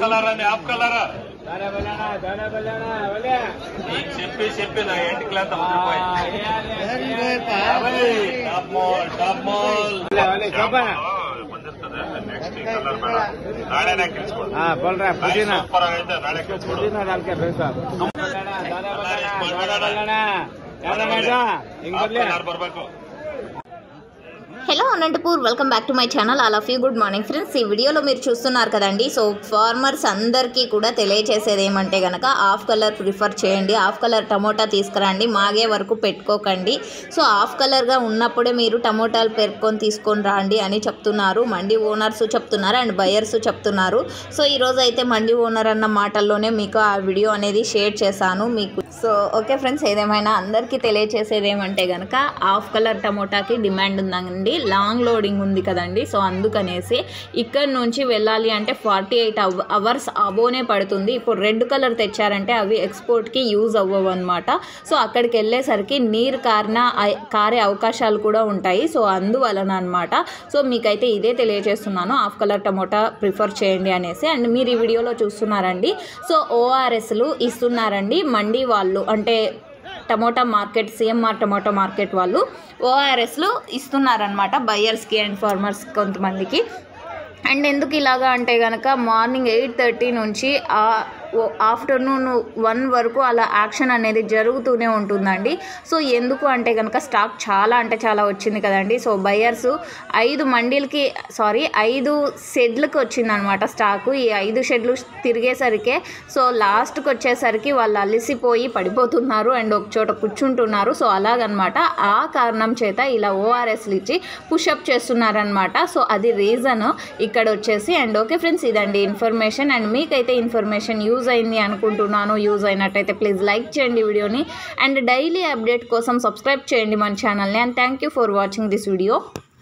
colour అని of colour నీకు చెప్పి చెప్పి నా ఎంటికలంతా ఊడిపోయి top mall top mall next colour ಬೇಡ ನಾಳೆ ಹಾಕಿಸ್ಕೊಡು बोल पुदीना ಸೂಪರ್ ಆಗೈತೆ ನಾಳೆ ಹಾಕಿಸ್ಕೊಡು पुदीना डाल के भेजो ಹಿಂಗ್ ಬರ್ಲಿ ಕಲರ್ ಬರ್ಬೇಕು hello Anantapur welcome back to my channel all of you good morning friends ఈ వీడియోలో మీరు చూస్తున్నారు కదండి సో ఫార్మర్స్ అందరికీ కూడా తెలియచేసేది ఏమంటే కనుక ఆఫ్ కలర్ ప్రిఫర్ చేయండి ఆఫ్ కలర్ టమోటా తీసుకురండి మాగే వరకు పెట్టుకోకండి సో ఆఫ్ కలర్గా ఉన్నప్పుడే మీరు టమోటాలు పెరుక్కొని తీసుకొని రండి అని చెప్తున్నారు మండి ఓనర్స్ చెప్తున్నారు అండ్ బయర్స్ చెప్తున్నారు సో ఈరోజు అయితే మండి ఓనర్ అన్న మాటల్లోనే మీకు ఆ వీడియో అనేది షేర్ చేశాను మీకు సో ఓకే ఫ్రెండ్స్ ఏదేమైనా అందరికీ తెలియచేసేది ఏమంటే కనుక హాఫ్ కలర్ టమోటాకి డిమాండ్ ఉందండి లాంగ్ లోడింగ్ ఉంది కదండి సో అందుకనేసి ఇక్కడ నుంచి వెళ్ళాలి అంటే ఫార్టీ ఎయిట్ అవర్స్ అబోనే పడుతుంది ఇప్పుడు రెడ్ కలర్ తెచ్చారంటే అవి ఎక్స్పోర్ట్కి యూజ్ అవ్వవు అనమాట సో అక్కడికి వెళ్ళేసరికి నీరు కారిన ఐ- కారే అవకాశాలు కూడా ఉంటాయి సో అందువలన అనమాట సో మీకైతే ఇదే తెలియజేస్తున్నాను హాఫ్ కలర్ టమోటా ప్రిఫర్ చేయండి అనేసి అండ్ మీరు ఈ వీడియోలో చూస్తున్నారండి సో ఓఆర్ఎస్లు ఇస్తున్నారండి మండి వాళ్ళు అంటే tomato market CMR tomato market వాళ్ళు ఓఆర్ఎస్లు ఇస్తున్నారనమాట బయ్యర్స్కి అండ్ ఫార్మర్స్ కొంతమందికి అండ్ ఎందుకు ఇలాగా అంటే కనుక మార్నింగ్ ఎయిట్ థర్టీ నుంచి ఆఫ్టర్నూన్ వన్ వరకు అలా యాక్షన్ అనేది జరుగుతూనే ఉంటుందండి సో ఎందుకు అంటే కనుక స్టాక్ చాలా అంటే చాలా వచ్చింది కదండి సో బయర్స్ ఐదు మండీలకి సారీ ఐదు షెడ్లకు వచ్చిందనమాట స్టాకు ఈ ఐదు షెడ్లు తిరిగేసరికే సో లాస్ట్కి వచ్చేసరికి వాళ్ళు అలసిపోయి పడిపోతున్నారు అండ్ ఒక చోట కూర్చుంటున్నారు సో అలాగనమాట ఆ కారణం చేత ఇలా ఓఆర్ఎస్లు ఇచ్చి పుషప్ చేస్తున్నారనమాట సో అది రీజన్ ఇక్కడ వచ్చేసి అండ్ ఓకే ఫ్రెండ్స్ ఇదండి ఇన్ఫర్మేషన్ అండ్ మీకైతే ఇన్ఫర్మేషన్ యూజ్ అయింది అనుకుంటున్నాను యూజ్ అయినట్టయితే ప్లీజ్ లైక్ చేయండి వీడియోని అండ్ డైలీ అప్డేట్ కోసం సబ్స్క్రైబ్ చేయండి మన ఛానల్ని and thank you for watching this video